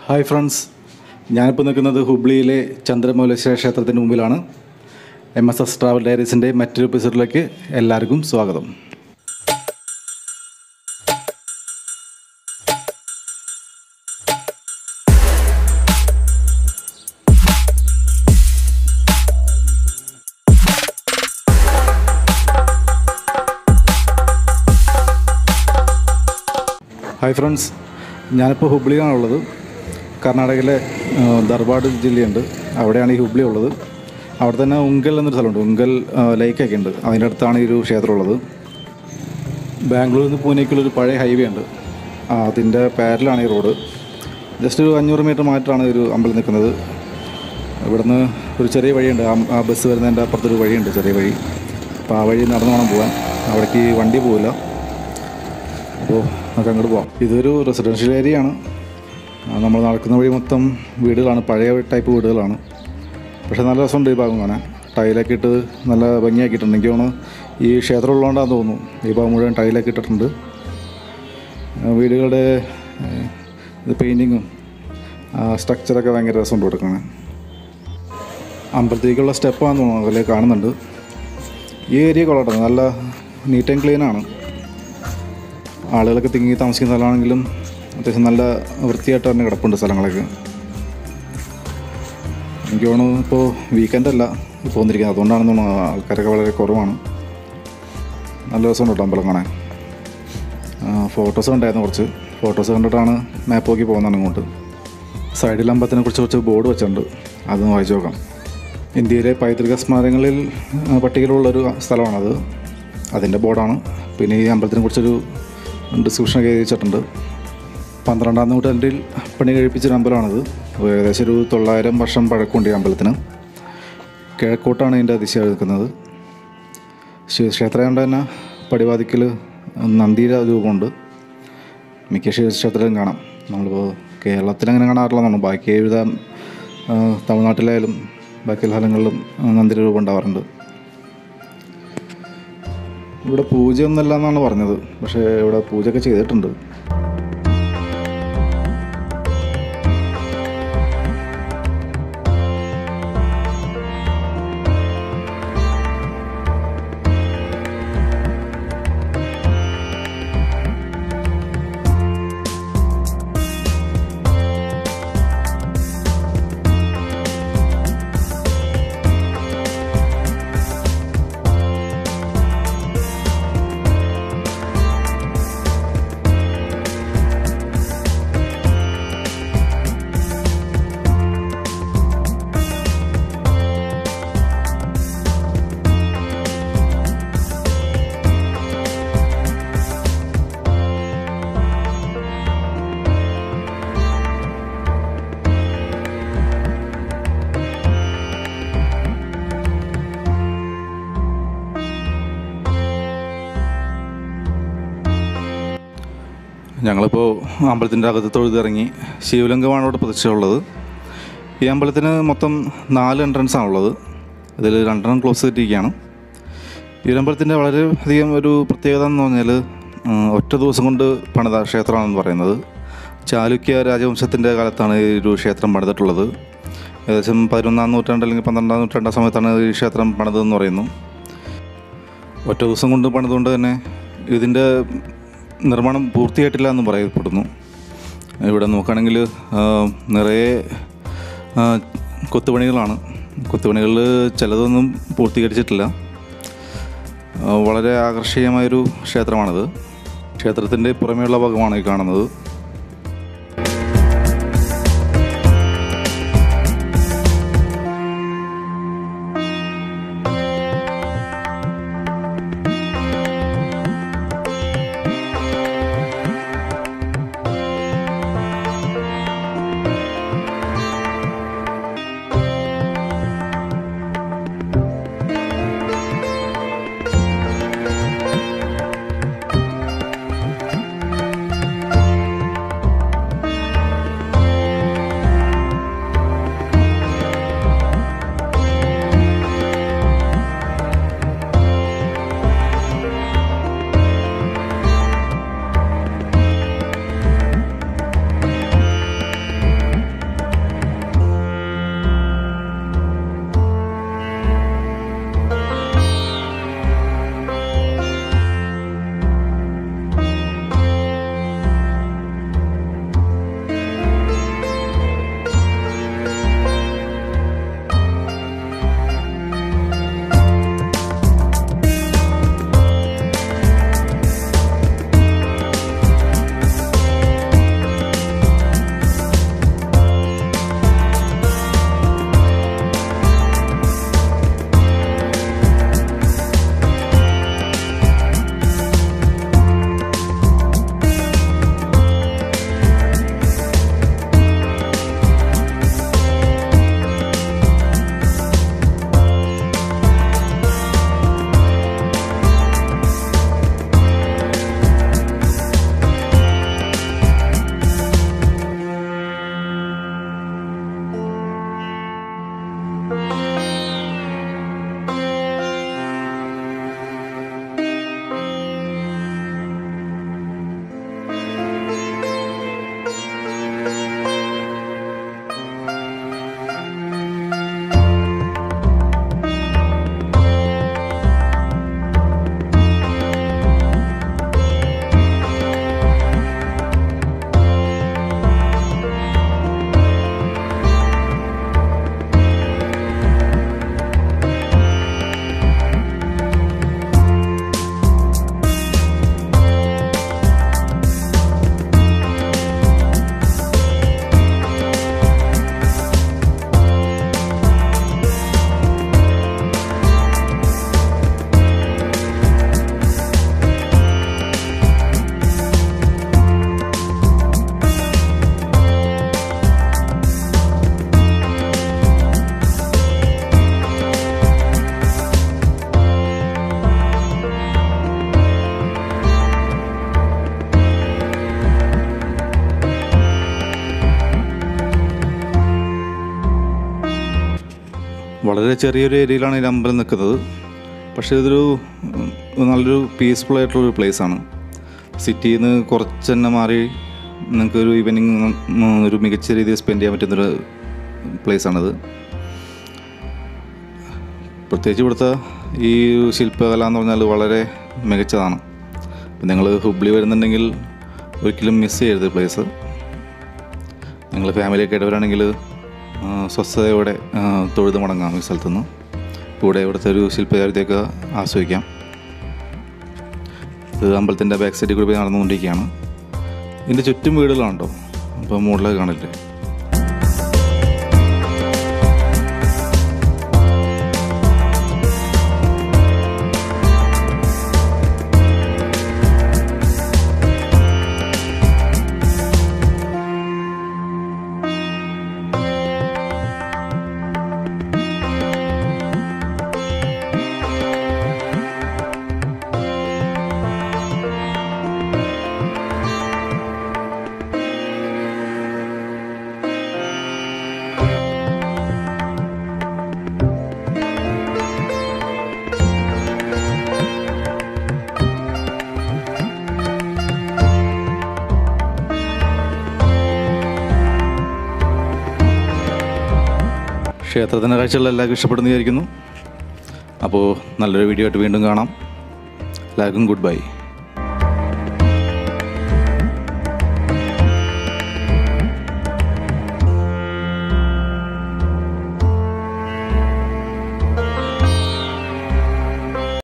hi friends ഞാനിപ്പോൾ നിൽക്കുന്നത് ഹുബ്ലിയിലെ ചന്ദ്രമൗലേശ്വര ക്ഷേത്രത്തിന് മുമ്പിലാണ് എം എസ് എസ് ട്രാവൽ ഡയറീസിൻ്റെ മറ്റൊരു എപ്പിസോഡിലേക്ക് എല്ലാവർക്കും സ്വാഗതം ഹായ് ഫ്രണ്ട്സ് ഞാനിപ്പോൾ ഹുബ്ലിയിലാണുള്ളത് കർണാടകയിലെ ആ, ധർവാഡ് ജില്ലയുണ്ട് അവിടെയാണ് ഈ ഹുബ്ലി ഉള്ളത് അവിടെ തന്നെ ഉങ്കൽ എന്നൊരു സ്ഥലമുണ്ട് ഉങ്കൽ ആ, ലേക്കൊക്കെ ഉണ്ട് അതിൻ്റെ അടുത്താണ് ഈ ഒരു ക്ഷേത്രം ഉള്ളത് ബാംഗ്ലൂരിൽ നിന്ന് പൂനെക്കുള്ളൊരു പഴയ ഹൈവേ ഉണ്ട് ആ, അതിൻ്റെ പാരലാണ് ഈ റോഡ് ജസ്റ്റ് ഒരു അഞ്ഞൂറ് മീറ്റർ മാറ്റാണ് ഒരു അമ്പലം നിൽക്കുന്നത് ഇവിടുന്ന് ഒരു ചെറിയ വഴിയുണ്ട് ആ ആ ബസ് വരുന്നതിൻ്റെ അപ്പുറത്തൊരു വഴിയുണ്ട് ചെറിയ വഴി അപ്പോൾ ആ വഴി നടന്നു വേണം പോകാൻ അവിടേക്ക് വണ്ടി പോവില്ല അപ്പോൾ നമുക്ക് അങ്ങോട്ട് പോവാം ഇതൊരു റെസിഡൻഷ്യൽ ഏരിയ ആണ് ആ, നമ്മൾ നടക്കുന്ന വഴി മൊത്തം വീടുകളാണ് പഴയ ടൈപ്പ് വീടുകളാണ് പക്ഷേ നല്ല രസമുണ്ട് ഈ ഭാഗം കാണാൻ ടൈലൊക്കെ ഇട്ട് നല്ല ഭംഗിയാക്കിയിട്ടുണ്ട് എനിക്ക് തോന്നുന്നു ഈ ക്ഷേത്രം ഉള്ളതുകൊണ്ടാണെന്ന് തോന്നുന്നു ഈ ഭാഗം മുഴുവൻ ടൈലൊക്കെ ഇട്ടിട്ടുണ്ട് ആ, വീടുകളുടെ ഏ, ഇത് പെയിൻറ്റിങ്ങും സ്ട്രക്ചറൊക്കെ ഭയങ്കര രസമുണ്ട് ഇവിടെ കാണാൻ അമ്പലത്തേക്കുള്ള സ്റ്റെപ്പാണെന്ന് തോന്നുന്നു അതിൽ കാണുന്നുണ്ട് ഈ ഏരിയ കൊള്ളട്ടെ നല്ല നീറ്റ് ആൻഡ് ക്ലീൻ ആണ് ആളുകളൊക്കെ തിങ്ങി താമസിക്കുന്ന സ്ഥലമാണെങ്കിലും അത്യാവശ്യം നല്ല വൃത്തിയായിട്ട് തന്നെ കിടപ്പുണ്ട് സ്ഥലങ്ങളൊക്കെ എനിക്ക് തോന്നുന്നു ഇപ്പോൾ വീക്കെൻഡ് അല്ല പോന്നിരിക്കുന്നത് അതുകൊണ്ടാണെന്ന് തോന്നുന്നു ആൾക്കാരൊക്കെ വളരെ കുറവാണ് നല്ല രസമുണ്ട് കേട്ടോ അമ്പലം കാണാൻ ഫോട്ടോസ് ഉണ്ടായിരുന്നു കുറച്ച് ഫോട്ടോസ് കണ്ടിട്ടാണ് മാപ്പ് നോക്കി പോകുന്നതാണ് ഇങ്ങോട്ട് സൈഡിൽ അമ്പലത്തിനെ കുറിച്ച് കുറച്ച് ബോർഡ് വെച്ചിട്ടുണ്ട് അതൊന്ന് വായിച്ചു നോക്കാം ഇന്ത്യയിലെ പൈതൃക സ്മാരകങ്ങളിൽ ആ, പട്ടികയിലുള്ളൊരു സ്ഥലമാണത് അതിൻ്റെ ബോർഡാണ് പിന്നെ ഈ അമ്പലത്തിനെ കുറിച്ചൊരു ഡിസ്ക്രിപ്ഷനൊക്കെ എഴുതി വെച്ചിട്ടുണ്ട് പന്ത്രണ്ടാം നൂറ്റാണ്ടിൽ പണി കഴിപ്പിച്ചൊരു അമ്പലമാണിത് അപ്പോൾ ഏകദേശം ഒരു തൊള്ളായിരം വർഷം പഴക്കമുണ്ട് ഈ അമ്പലത്തിന് കിഴക്കോട്ടാണ് ഇതിൻ്റെ ദിശ നിൽക്കുന്നത് ശിവക്ഷേത്രം കൊണ്ട് തന്നെ പടിവാതിക്കൽ നന്ദിയുടെ രൂപമുണ്ട് മിക്ക ശിവക്ഷേത്രത്തിലും കാണാം നമ്മളിപ്പോൾ കേരളത്തിൽ അങ്ങനെ കാണാറില്ലെന്നാണ് ബാക്കി എഴുതാൻ തമിഴ്നാട്ടിലായാലും ബാക്കി സ്ഥലങ്ങളിലും ആ, നന്ദിയുടെ രൂപം ഉണ്ടാവാറുണ്ട് ഇവിടെ പൂജയൊന്നുമല്ല എന്നാണ് പറഞ്ഞത് പക്ഷേ ഇവിടെ പൂജയൊക്കെ ചെയ്തിട്ടുണ്ട് ഞങ്ങളിപ്പോൾ അമ്പലത്തിൻ്റെ അകത്ത് തൊഴുതിറങ്ങി ശിവലിംഗമാണ് ഇവിടെ പ്രതിഷ്ഠയുള്ളത് ഈ അമ്പലത്തിന് മൊത്തം നാല് എൻട്രൻസ് ആണുള്ളത് ഇതിൽ രണ്ടെണ്ണം ക്ലോസ് ചെയ്തിരിക്കുകയാണ് ഈ ഒരു അമ്പലത്തിൻ്റെ വളരെ അധികം ഒരു പ്രത്യേകത എന്ന് പറഞ്ഞാൽ ഉം, ഒറ്റ ദിവസം കൊണ്ട് പണിത ക്ഷേത്രമാണെന്ന് പറയുന്നത് ചാലുക്യ രാജവംശത്തിൻ്റെ കാലത്താണ് ഈ ഒരു ക്ഷേത്രം പണിതിട്ടുള്ളത് ഏകദേശം പതിനൊന്നാം നൂറ്റാണ്ട് അല്ലെങ്കിൽ പന്ത്രണ്ടാം നൂറ്റാണ്ട് സമയത്താണ് ഈ ക്ഷേത്രം പണിതതെന്ന് പറയുന്നു ഒറ്റ ദിവസം കൊണ്ട് പണിതുകൊണ്ട് തന്നെ ഇതിൻ്റെ നിർമ്മാണം പൂർത്തിയായിട്ടില്ല എന്ന് പറയപ്പെടുന്നു ഇവിടെ നോക്കുകയാണെങ്കിൽ ആ, നിറയെ ആ, കൊത്തുപണികളാണ് കൊത്തുപണികളിൽ ചിലതൊന്നും പൂർത്തീകരിച്ചിട്ടില്ല ആ, വളരെ ആകർഷണീയമായൊരു ക്ഷേത്രമാണിത് ക്ഷേത്രത്തിൻ്റെ പുറമേയുള്ള ഭാഗമാണ് ഈ കാണുന്നത് വളരെ ചെറിയൊരു ഏരിയയിലാണ് ഈ അമ്പലം നിൽക്കുന്നത് പക്ഷേ ഇതൊരു ഉം, നല്ലൊരു പീസ്ഫുൾ ആയിട്ടുള്ളൊരു പ്ലേസാണ് സിറ്റിയിൽ നിന്ന് കുറച്ച് തന്നെ മാറി നിങ്ങൾക്ക് ഒരു ഈവനിങ് ഒരു മികച്ച രീതിയിൽ സ്പെൻഡ് ചെയ്യാൻ പറ്റുന്നൊരു പ്ലേസാണിത് പ്രത്യേകിച്ച് ഇവിടുത്തെ ഈ ശില്പകല എന്ന് പറഞ്ഞാൽ വളരെ മികച്ചതാണ് നിങ്ങൾ ഹുബ്ലി വരുന്നുണ്ടെങ്കിൽ ഒരിക്കലും മിസ് ചെയ്യരുത് പ്ലേസ് നിങ്ങൾ ഫാമിലിയൊക്കെ ആയിട്ട് വരാണെങ്കിൽ ആ, സ്വസ്ഥതയോടെ ആ, തൊഴുത് മടങ്ങാം ഈ സ്ഥലത്തുനിന്ന് കൂടെ ഇവിടുത്തെ ഒരു ശില്പചാരിത്തെയൊക്കെ ആസ്വദിക്കാം ഇത് അമ്പലത്തിൻ്റെ ബാക്ക് സൈഡിൽ കൂടി പോയി നടന്നുകൊണ്ടിരിക്കുകയാണ് ഇതിൻ്റെ ചുറ്റും വീടുകളാണ് കേട്ടോ അപ്പോൾ മുകളിലേക്ക് കാണില്ലേ ക്ഷേത്രത്തിൻ്റെ കാഴ്ചകൾ എല്ലാവർക്കും ഇഷ്ടപ്പെടുന്നു വിചാരിക്കുന്നു അപ്പോൾ നല്ലൊരു വീഡിയോ ആയിട്ട് വീണ്ടും കാണാം എല്ലാവർക്കും ഗുഡ് ബൈ